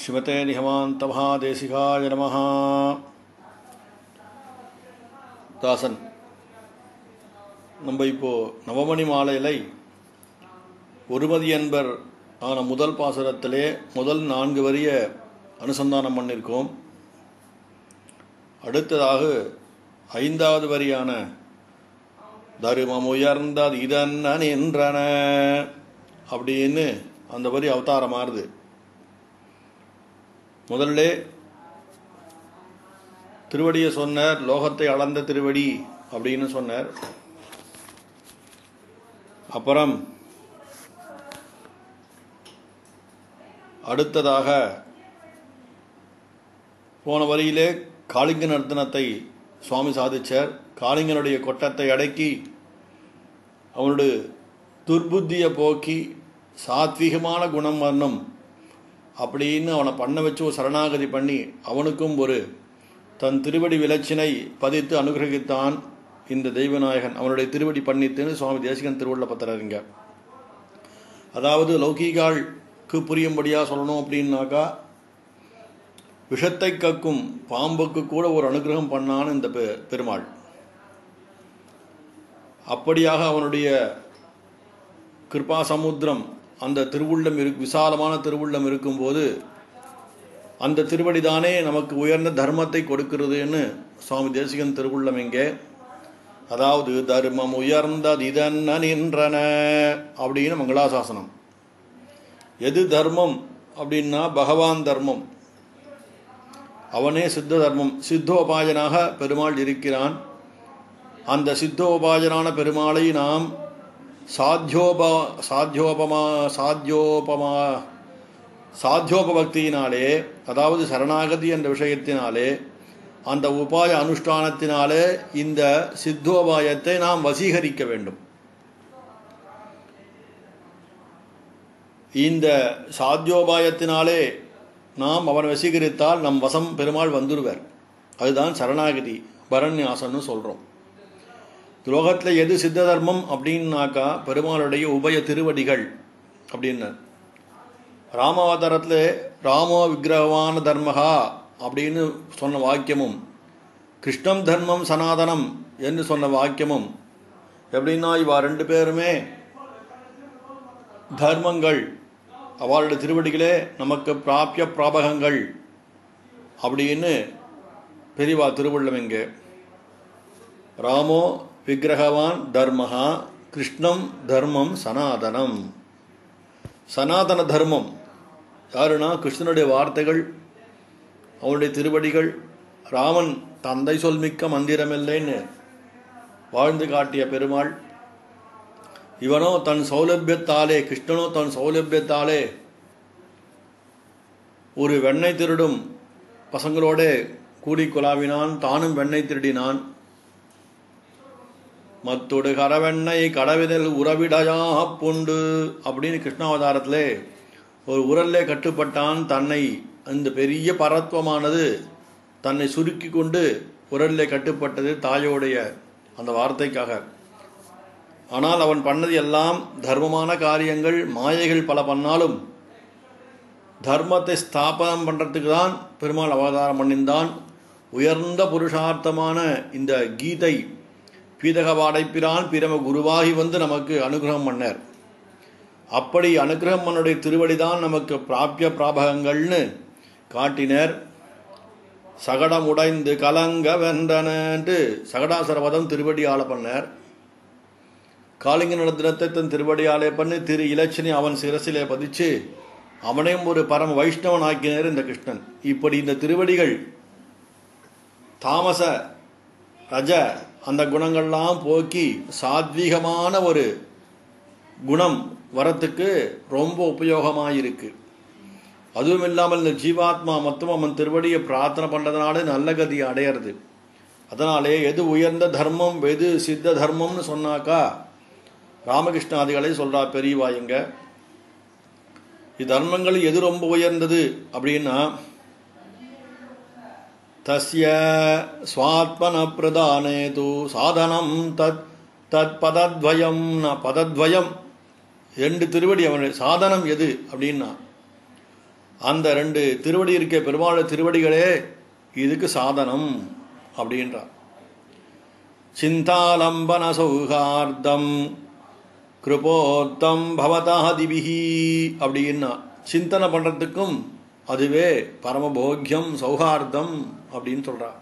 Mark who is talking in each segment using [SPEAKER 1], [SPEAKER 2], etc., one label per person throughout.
[SPEAKER 1] ஸ்ரீமதே நிகமாந்தமஹாதேசிகாய நமஹ தாசன் நம்ம இப்போ நவமணி மாலையிலை ஒருமதி என்பர் ஆன முதல் பாசுரத்திலே முதல் நான்கு வரிய அனுசந்தானம் பண்ணியிருக்கோம் அடுத்ததாக ஐந்தாவது வரியான தருமம் உயர்ந்தது இதன்ன நின்றன அப்படின்னு அந்த வரி அவதாரம் மாறுது முதல்ல திருவடியை சொன்னார் லோகத்தை அளந்த திருவடி அப்படின்னு சொன்னார் அப்புறம் அடுத்ததாக போன வரியிலே காளிங்க நர்த்தனத்தை சுவாமி சாதிச்சார் காளிங்கனுடைய கொட்டத்தை அடக்கி அவனுடைய துர்புத்தியை போக்கி சாத்வீகமான குணம் வரணும் அப்படின்னு அவனை பண்ண வச்சு ஒரு சரணாகதி பண்ணி அவனுக்கும் ஒரு தன் திருவடி விளச்சினை பதித்து அனுகிரகித்தான் இந்த தெய்வநாயகன் அவனுடைய திருவடி பண்ணித்துன்னு சுவாமி தேசிகன் திருவள்ள பத்திரங்க அதாவது லௌகீகாளுக்கு புரியும்படியாக சொல்லணும் அப்படின்னாக்கா விஷத்தை கக்கும் பாம்புக்கு கூட ஒரு அனுகிரகம் பண்ணான்னு இந்த பெ- பெருமாள் அப்படியாக அவனுடைய கிருபா சமுத்திரம் அந்த திருவுள்ளம் இரு விசாலமான திருவுள்ளம் இருக்கும்போது அந்த திருவடி தானே நமக்கு உயர்ந்த தர்மத்தை கொடுக்கிறதுன்னு சுவாமி தேசிகன் திருவுள்ளம் எங்கே அதாவது தர்மம் உயர்ந்தது இதன்ன நின்றன அப்படின்னு மங்களாசாசனம் எது தர்மம் அப்படின்னா பகவான் தர்மம் அவனே சித்த தர்மம் சித்தோபாயனாக பெருமாள் இருக்கிறான் அந்த சித்தோபாயனான பெருமாளை நாம் சாத்தியோபா சாத்தியோபமா சாத்தியோபமா சாத்தியோபபக்தியினாலே அதாவது சரணாகதி என்ற விஷயத்தினாலே அந்த உபாய அனுஷ்டானத்தினாலே இந்த சித்தோபாயத்தை நாம் வசீகரிக்க வேண்டும் இந்த சாத்தியோபாயத்தினாலே நாம் அவனை வசீகரித்தால் நம் வசம் பெருமாள் வந்துடுவார் அதுதான் சரணாகதி பரண்யாசன்னு சொல்கிறோம் லோகத்தில் எது சித்த தர்மம் அப்படின்னாக்கா பெருமாளுடைய உபய திருவடிகள் அப்படின்னு ராமாவதாரத்தில் ராமோ விக்கிரகவான தர்மகா அப்படின்னு சொன்ன வாக்கியமும் கிருஷ்ணம் தர்மம் சனாதனம் என்று சொன்ன வாக்கியமும் எப்படின்னா இவா ரெண்டு பேருமே தர்மங்கள் அவளுடைய திருவடிகளே நமக்கு பிராபிய பிராபகங்கள் அப்படின்னு பெரியவா திருவள்ளம் எங்கே ராமோ விக்கிரகவான் தர்மஹா கிருஷ்ணம் தர்மம் சனாதனம் சனாதன தர்மம் யாருன்னா கிருஷ்ணனுடைய வார்த்தைகள் அவனுடைய திருவடிகள் ராமன் தந்தை சொல்மிக்க மந்திரமில்லைன்னு வாழ்ந்து காட்டிய பெருமாள் இவனோ தன் சௌலபியத்தாலே கிருஷ்ணனோ தன் சௌலபியத்தாலே ஒரு வெண்ணெய் திருடும் பசங்களோட கூடி குலாவினான் தானும் வெண்ணெய் திருடினான் மத்தொடு கரவெண்ணெய் கடவிதல் உறவிடையா புண்டு அப்படின்னு கிருஷ்ணாவதாரத்திலே ஒரு உரல்லே கட்டுப்பட்டான் தன்னை அந்த பெரிய பரத்வமானது தன்னை சுருக்கி கொண்டு உரல்லே கட்டுப்பட்டது தாயோடைய அந்த வார்த்தைக்காக ஆனால் அவன் பண்ணது எல்லாம் தர்மமான காரியங்கள் மாயைகள் பல பண்ணாலும் தர்மத்தை ஸ்தாபனம் பண்ணுறதுக்கு தான் பெருமாள் அவதாரம் பண்ணியிருந்தான் உயர்ந்த புருஷார்த்தமான இந்த கீதை பீதக வாடைப்பிரான் பிரம குருவாகி வந்து நமக்கு அனுகிரகம் பண்ணார் அப்படி அனுகிரகம் பண்ணுடைய திருவடிதான் நமக்கு பிராபிய பிராபகங்கள்னு காட்டினர் சகடம் உடைந்து கலங்க வென்றனன்ட்டு சகடாசுரவதம் திருவடியால பண்ணார் காளிங்க நடத்தினத்தை தன் திருவடியாலே பண்ணி திரு இலட்சணி அவன் சிரசிலே பதிச்சு அவனையும் ஒரு பரம வைஷ்ணவன் ஆக்கினார் இந்த கிருஷ்ணன் இப்படி இந்த திருவடிகள் தாமச ரஜ அந்த குணங்கள்லாம் போக்கி சாத்வீகமான ஒரு குணம் வரத்துக்கு ரொம்ப உபயோகமாயிருக்கு அதுவும் இல்லாமல் இந்த ஜீவாத்மா மொத்தம் அவன் திருவடியை பிரார்த்தனை பண்ணுறதுனால நல்ல கதி அடையிறது அதனாலே எது உயர்ந்த தர்மம் எது சித்த தர்மம்னு சொன்னாக்கா ராமகிருஷ்ணாதிகளை சொல்றா பெரியவா எங்க இத்தர்மங்கள் எது ரொம்ப உயர்ந்தது அப்படின்னா தஸ்ய ஸ்வாத்மன பிரதானே து சாதனம் தத் தத் பதத்வயம் ந- பதத்வயம் ரெண்டு திருவடி அவனுடைய சாதனம் எது அப்படின்னா அந்த ரெண்டு திருவடி இருக்க பெருமாள் திருவடிகளே இதுக்கு சாதனம் அப்படின்றார் சிந்தாலம்பன சௌகார்த்தம் கிருபோத்தம் பவதாதிபிஹி அப்படின்னா சிந்தனை பண்ணுறதுக்கும் அதுவே பரமபோக்கியம் சௌஹார்த்தம் அப்படின்னு சொல்கிறார்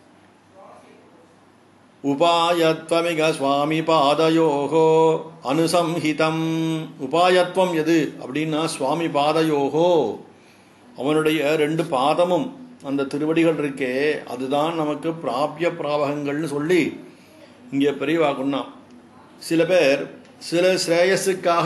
[SPEAKER 1] உபாயத்வமிக சுவாமி பாதயோகோ அனுசம்ஹிதம் உபாயத்வம் எது அப்படின்னா சுவாமி பாதயோகோ அவனுடைய ரெண்டு பாதமும் அந்த திருவடிகள் இருக்கே அதுதான் நமக்கு பிராபிய பிராபகங்கள்னு சொல்லி இங்கே பெரியவா கொண்டா சில பேர் சில ஸ்ரேயஸுக்காக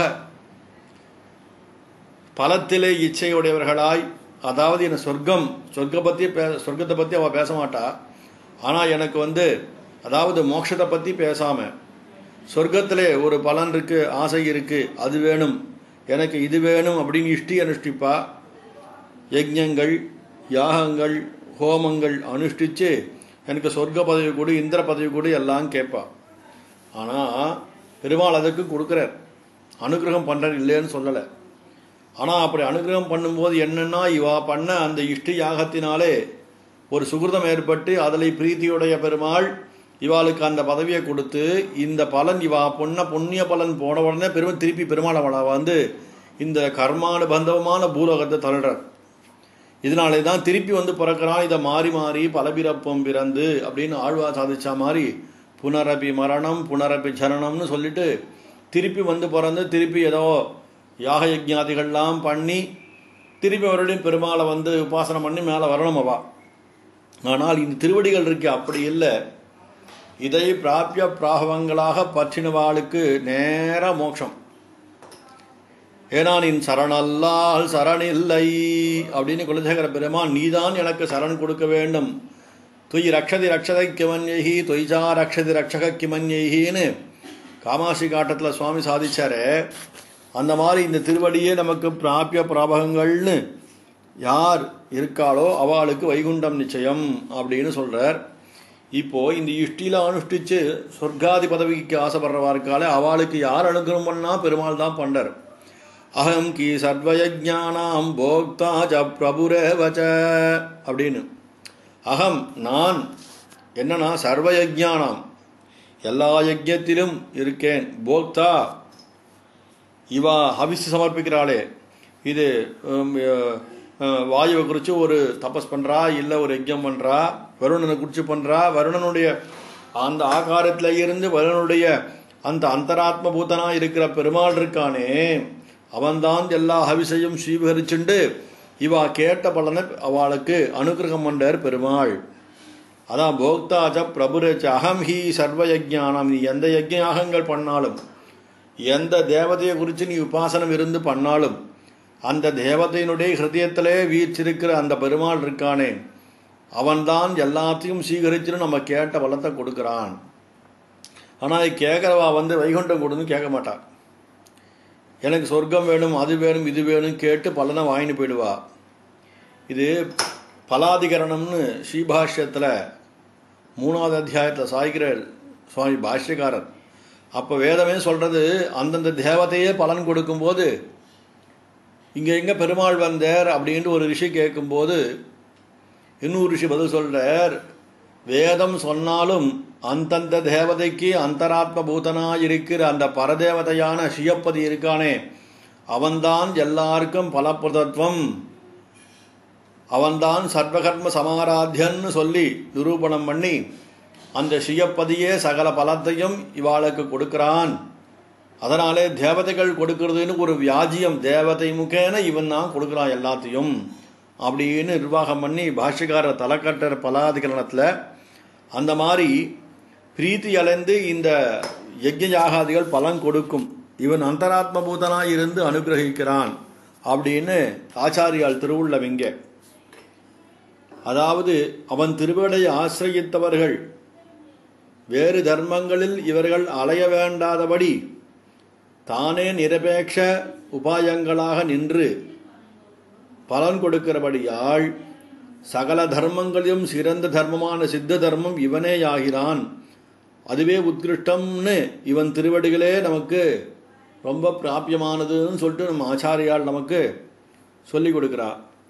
[SPEAKER 1] பலத்திலே இச்சையுடையவர்களாய் அதாவது என்ன சொர்க்கம் சொர்க்க பற்றி பே சொர்க்கத்தை பற்றி அவள் பேச மாட்டா ஆனால் எனக்கு வந்து அதாவது மோட்சத்தை பற்றி பேசாமல் சொர்க்கத்திலே ஒரு பலன் இருக்கு ஆசை இருக்கு அது வேணும் எனக்கு இது வேணும் அப்படின்னு இஷ்டி அனுஷ்டிப்பா யஜ்ஞங்கள் யாகங்கள் ஹோமங்கள் அனுஷ்டிச்சு எனக்கு சொர்க்க பதவி கொடு இந்திர பதவி கொடு எல்லாம் கேட்பா ஆனால் பெருமாள் அதுக்கு கொடுக்குறார் அனுகிரகம் பண்ணுறார் இல்லைன்னு சொல்லலை ஆனால் அப்படி அனுகிரகம் பண்ணும்போது என்னன்னா இவா பண்ண அந்த இஷ்டி யாகத்தினாலே ஒரு சுகிருதம் ஏற்பட்டு அதில் பிரீத்தியுடைய பெருமாள் இவாளுக்கு அந்த பதவியை கொடுத்து இந்த பலன் இவா பொண்ண புண்ணிய பலன் போன உடனே பெருமை திருப்பி பெருமாள் அவளை வந்து இந்த கர்மானுபந்தவமான பூலோகத்தை தள்ளுறார் இதனாலே தான் திருப்பி வந்து பிறக்கிறான் இதை மாறி மாறி பலபிறப்பம் பிறந்து அப்படின்னு ஆழ்வா சாதிச்சா மாதிரி புனரபி மரணம் புனரபி சரணம்னு சொல்லிட்டு திருப்பி வந்து பிறந்து திருப்பி ஏதோ யாக யஜ்ஞாதிகள்லாம் பண்ணி திருப்பி மறுபடியும் பெருமாளை வந்து உபாசனை பண்ணி மேலே வரணும் அவா ஆனால் இந்த திருவடிகள் இருக்கு அப்படி இல்லை இதை பிராபிய பிராபவங்களாக பற்றினவாளுக்கு நேர மோட்சம் ஏன்னா நீ சரணல்லால் சரணில்லை அப்படின்னு குலசேகர பெருமான் நீதான் எனக்கு சரண் கொடுக்க வேண்டும் துய் ரக்ஷதி ரக்ஷதை கிமன்யகி தொய்ஜா ரக்ஷதி ரக்ஷக கிமன்யகின்னு காமாசி காட்டத்தில் சுவாமி சாதிச்சாரு அந்த மாதிரி இந்த திருவடியே நமக்கு பிராபிய பிராபகங்கள்னு யார் இருக்காளோ அவளுக்கு வைகுண்டம் நிச்சயம் அப்படின்னு சொல்றார் இப்போ இந்த இஷ்டியில அனுஷ்டிச்சு சொர்க்காதி பதவிக்கு ஆசைப்படுறவா இருக்காளே அவளுக்கு யார் அனுகிரகம் பண்ணா பெருமாள் தான் பண்றார் அகம் கி சர்வயஜானாம் போக்தா ஜ பிரபுரேவச்ச அப்படின்னு அகம் நான் என்னன்னா சர்வயஜானாம் எல்லா யஜ்யத்திலும் இருக்கேன் போக்தா இவா ஹவிசு சமர்ப்பிக்கிறாளே இது உம், அஹ், வாயுவை குறித்து ஒரு தபஸ் பண்ணுறா இல்லை ஒரு யஜ்யம் பண்ணுறா வருணனை குறித்து பண்ணுறா வருணனுடைய அந்த ஆகாரத்தில் இருந்து வருணனுடைய அந்த அந்தராத்ம பூதனாக இருக்கிற பெருமாள் இருக்கானே அவன்தான் எல்லா ஹவிசையும் ஸ்வீகரிச்சுண்டு இவா கேட்ட பலனை அவளுக்கு அனுகிரகம் பண்ணார் பெருமாள் அதான் போக்தாச்ச பிரபுரச்ச அகம் ஹி சர்வ யஜ்ஞானம் நீ எந்த யஜ்ஞ யாகங்கள் பண்ணாலும் எந்த தேவதையை குறித்து நீ உபாசனம் இருந்து பண்ணாலும் அந்த தேவதையினுடைய ஹிருதயத்திலே வீச்சிருக்கிற அந்த பெருமாள் இருக்கானே அவன்தான் எல்லாத்தையும் சீகரிச்சுன்னு நம்ம கேட்ட பலத்தை கொடுக்குறான் ஆனால் கேட்குறவா வந்து வைகுண்டம் கொடுன்னு கேட்க மாட்டான் எனக்கு சொர்க்கம் வேணும் அது வேணும் இது வேணும் கேட்டு பலனை வாங்கிட்டு போயிடுவா இது பலாதிகரணம்னு ஸ்ரீபாஷ்யத்தில் மூணாவது அத்தியாயத்தில் சாய்கிறார் சுவாமி பாஷ்யக்காரர் அப்போ வேதமே சொல்கிறது அந்தந்த தேவதையே பலன் கொடுக்கும்போது இங்கே எங்கே பெருமாள் வந்தார் அப்படின்ட்டு ஒரு ரிஷி கேட்கும்போது இன்னொரு ரிஷி பதில் சொல்றார் வேதம் சொன்னாலும் அந்தந்த தேவதைக்கு அந்தராத்ம பூதனாய் இருக்கிற அந்த பரதேவதையான சியப்பதி இருக்கானே அவன்தான் எல்லாருக்கும் பலப்பிரதத்துவம் அவன்தான் சர்வகர்ம சமாராத்தியன்னு சொல்லி நிரூபணம் பண்ணி அந்த சியப்பதியே சகல பலத்தையும் இவாளுக்கு கொடுக்கிறான் அதனாலே தேவதைகள் கொடுக்கறதுன்னு ஒரு வியாஜியம் தேவதை முகேன இவன் தான் கொடுக்குறான் எல்லாத்தையும் அப்படின்னு நிர்வாகம் பண்ணி பாஷ்யக்காரர் தலைக்கட்டுற பலாதிகரணத்தில் அந்த மாதிரி பிரீத்தி அலைந்து இந்த யஜ்ஞ யாகாதிகள் பலன் கொடுக்கும் இவன் அந்தராத்ம பூதனாய் இருந்து அனுகிரகிக்கிறான் அப்படின்னு ஆச்சாரியால் திருவுள்ளவிங்க அதாவது அவன் திருவடை ஆசிரியத்தவர்கள் வேறு தர்மங்களில் இவர்கள் அலைய வேண்டாதபடி தானே நிரபேட்ச உபாயங்களாக நின்று பலன் கொடுக்கிறபடியால் சகல தர்மங்களிலும் சிறந்த தர்மமான சித்த தர்மம் இவனேயாகிறான் அதுவே உத்கிருஷ்டம்னு இவன் திருவடிகளே நமக்கு ரொம்ப பிராபியமானதுன்னு சொல்லிட்டு நம்ம ஆச்சாரியால் நமக்கு சொல்லி கொடுக்குறா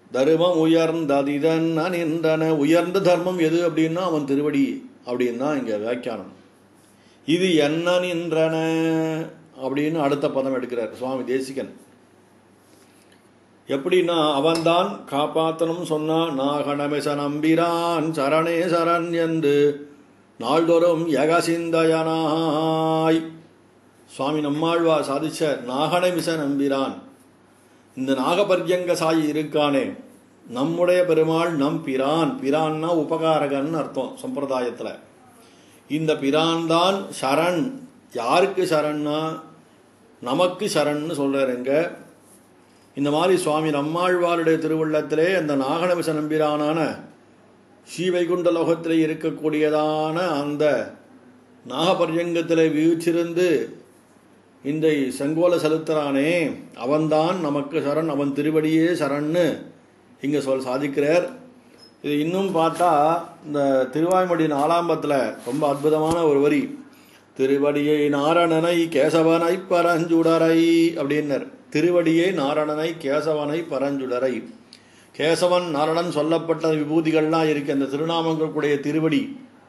[SPEAKER 1] தர்மம் உயர்ந்ததிதன் நின்றன உயர்ந்த தர்மம் எது அப்படின்னா அவன் திருவடி அப்படின்னு தான் இங்க வியாக்கியானம் இது என்ன நின்றன அப்படின்னு அடுத்த பதம் எடுக்கிறார் சுவாமி தேசிகன் எப்படின்னா அவன்தான் காப்பாத்தனும் சொன்னான் நாகணமிச நம்பிரான் சரணே சரண் என்று நாள்தோறும் யகசிந்தயனாய் சுவாமி நம்மாழ்வா சாதிச்ச நாகணமிச நம்பிரான் இந்த நாகபர்யங்க சாயி இருக்கானே நம்முடைய பெருமாள் நம் பிரான் பிரான்னா உபகாரகன் அர்த்தம் சம்பிரதாயத்தில் இந்த பிரான் தான் சரண் யாருக்கு சரண்னா நமக்கு சரண்னு சொல்றாருங்க இந்த மாதிரி சுவாமி நம்மாழ்வாருடைய திருவுள்ளத்திலே அந்த நாகநமிச நம்பிரானான ஸ்ரீவைகுண்ட லோகத்திலே இருக்கக்கூடியதான அந்த நாகபர்யங்கத்திலே வீழ்ச்சிருந்து இந்த செங்கோல செலுத்துறானே அவன்தான் நமக்கு சரண் அவன் திருவடியே சரண்னு இங்கே சொல் சாதிக்கிறார் இது இன்னும் பார்த்தா இந்த திருவாய்மொழி நாலாம்பத்தில் ரொம்ப அற்புதமான ஒரு வரி திருவடியை நாரணனை கேசவனை பரஞ்சுடரை அப்படின்னர் திருவடியை நாரணனை கேசவனை பரஞ்சுடரை கேசவன் நாரணன் சொல்லப்பட்ட விபூதிகள்லாம் இருக்கு அந்த திருநாமங்களுடைய திருவடி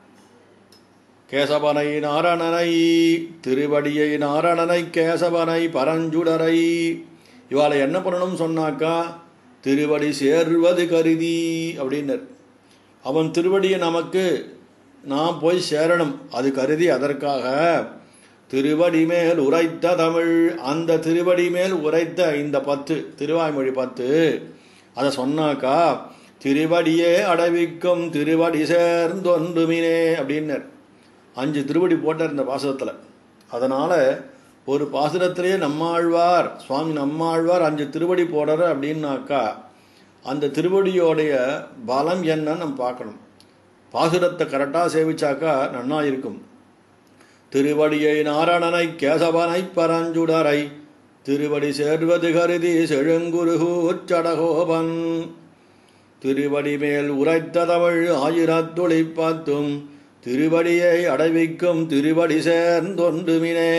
[SPEAKER 1] கேசவனை நாரணனை திருவடியை நாரணனை கேசவனை பரஞ்சுடரை இவாளை என்ன பண்ணணும் சொன்னாக்கா திருவடி சேர்வது கருதி அப்படின்னர் அவன் திருவடியை நமக்கு நாம் போய் சேரணும் அது கருதி அதற்காக திருவடி மேல் உரைத்த தமிழ் அந்த திருவடி மேல் உரைத்த இந்த பத்து திருவாய்மொழி பத்து அதை சொன்னாக்கா திருவடியே அடைவிக்கும் திருவடி சேர்ந்தொன்றுமினே அப்படின்னர் அஞ்சு திருவடி போட்டார் இந்த பாசுரத்தில் அதனால் ஒரு பாசுரத்திலே நம்மாழ்வார் சுவாமி நம்மாழ்வார் அஞ்சு திருவடி போடுற அப்படின்னாக்கா அந்த திருவடியோடைய பலம் என்னன்னு நம்ம பார்க்கணும் பாசுரத்தை கரெக்டாக சேவிச்சாக்கா நன்னா இருக்கும் திருவடியை நாரணனை கேசவனை பரஞ்சுடரை திருவடி சேர்வது கருதி செழுங்குருகூச்சடகோபன் திருவடி மேல் உரைத்த தமிழ் ஆயிரத்துளி பத்தும் திருவடியை அடைவிக்கும் திருவடி சேர்ந்தொன்றுமினே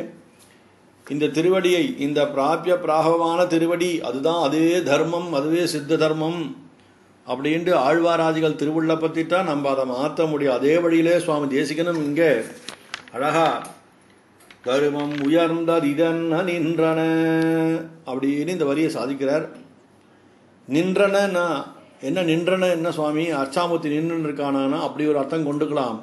[SPEAKER 1] இந்த திருவடியை இந்த பிராபிய பிராகவமான திருவடி அதுதான் அதுவே தர்மம் அதுவே சித்த தர்மம் அப்படின்ட்டு ஆழ்வாராதிகள் திருவுள்ள பற்றி தான் நம்ம அதை மாற்ற முடியும் அதே வழியிலே சுவாமி தேசிகனும் இங்கே அழகா தருமம் உயர்ந்தது இதன்ன நின்றன அப்படின்னு இந்த வரியை சாதிக்கிறார் நின்றனா என்ன நின்றன என்ன சுவாமி அர்ச்சாமூர்த்தி நின்று இருக்கானா அப்படி ஒரு அர்த்தம் கொண்டுக்கலாம்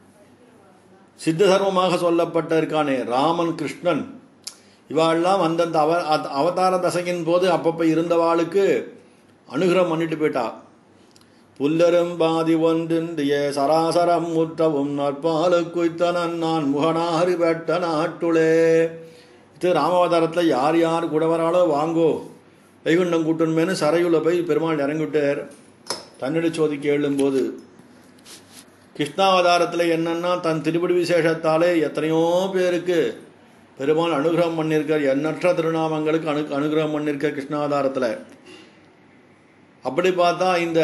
[SPEAKER 1] சித்த தர்மமாக சொல்லப்பட்ட இருக்கானே ராமன் கிருஷ்ணன் இவாள்லாம் அந்தந்த அவ அவதார தசையின் போது அப்பப்போ இருந்தவாளுக்கு அனுகிரகம் பண்ணிட்டு போயிட்டா புல்லரும் பாதி ஒன்றின்றிய சராசரம் முற்றவும் நற்பாலு குய்த்தனன் நான் முகனாறு வெட்ட நாட்டுளே இது ராமாவதாரத்தில் யார் யார் கூட வராளோ வாங்கோ வைகுண்டம் கூட்டணுமேனு சரையுள்ள போய் பெருமாள் இறங்கிவிட்டார் தன்னிட சோதிக்கு எழும்போது கிருஷ்ணாவதாரத்தில் என்னன்னா தன் திருப்படி விசேஷத்தாலே எத்தனையோ பேருக்கு பெருமாள் அனுகிரகம் பண்ணியிருக்கார் எண்ணற்ற திருநாமங்களுக்கு அனு அனுகிரகம் பண்ணியிருக்க கிருஷ்ணாவதாரத்தில் அப்படி பார்த்தா இந்த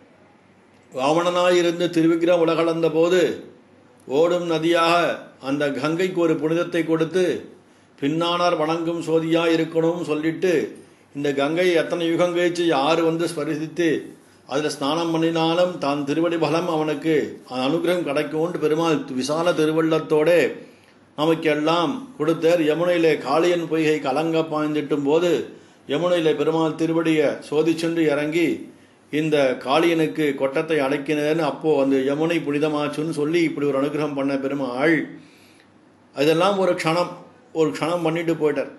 [SPEAKER 1] வாமனனாய் இருந்து திருவிக்கிரம் உலகளந்த போது ஓடும் நதியாக அந்த கங்கைக்கு ஒரு புனிதத்தை கொடுத்து பின்னானார் வணங்கும் சோதியாக இருக்கணும் சொல்லிட்டு இந்த கங்கை எத்தனை யுகம் கழிச்சு யார் வந்து ஸ்பரிசித்து அதில் ஸ்நானம் பண்ணினாலும் தான் திருவடி பலம் அவனுக்கு அனுகிரகம் கிடைக்கும்னு பெருமாள் விசால திருவள்ளத்தோட நமக்கெல்லாம் கொடுத்தார் யமுனையிலே காளியன் பொய்கை கலங்க பாய்ந்திட்டும் போது யமுனையிலே பெருமாள் திருவடியை சோதிச்சுண்டு இறங்கி இந்த காளியனுக்கு கொட்டத்தை அடைக்கினேன்னு அப்போ அந்த யமுனை புனிதமாச்சுன்னு சொல்லி இப்படி ஒரு அனுகிரகம் பண்ண பெருமாள் அதெல்லாம் ஒரு க்ஷணம் ஒரு க்ஷணம் பண்ணிட்டு போயிட்டார்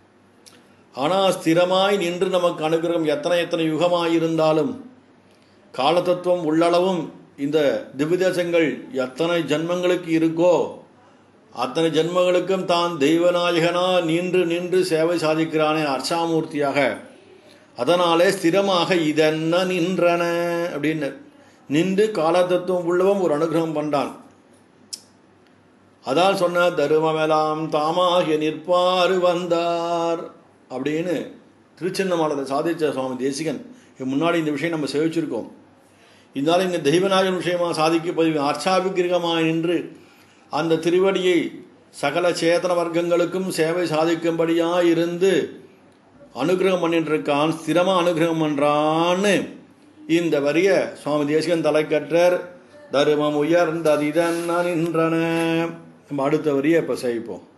[SPEAKER 1] ஆனால் ஸ்திரமாய் நின்று நமக்கு அனுகிரகம் எத்தனை எத்தனை யுகமாயிருந்தாலும் காலதத்துவம் உள்ளளவும் இந்த திவ்யதேசங்கள் எத்தனை ஜன்மங்களுக்கு இருக்கோ அத்தனை ஜென்மங்களுக்கும் தான் தெய்வநாயகனா நின்று நின்று சேவை சாதிக்கிறானே அர்ச்சாமூர்த்தியாக அதனாலே ஸ்திரமாக இதென்ன நின்றன அப்படின்னு நின்று காலதத்துவம் உள்ளவன் ஒரு அனுகிரகம் பண்ணான் அதான் சொன்ன தருமமெல்லாம் தாமாக நிற்பாறு வந்தார் அப்படின்னு திருச்சின்னமாலத்தை சாதிச்ச சுவாமி தேசிகன் முன்னாடி இந்த விஷயம் நம்ம சேவிச்சிருக்கோம் இருந்தாலும் இங்கே தெய்வநாயகன் விஷயமாக சாதிக்க பதிவு அர்ச்சாபிகிரகமாக நின்று அந்த திருவடியை சகல சேதன வர்க்கங்களுக்கும் சேவை சாதிக்கும்படியாக இருந்து அனுகிரகம் பண்ணிட்டு இருக்கான் ஸ்திரமா அனுகிரகம் பண்றான்னு இந்த வரிய சுவாமி தேசிகன் தலைக்கற்றர் தருமம் உயர்ந்ததிதன் நின்றன நம்ம அடுத்த வரியை இப்போ செய்ப்போம்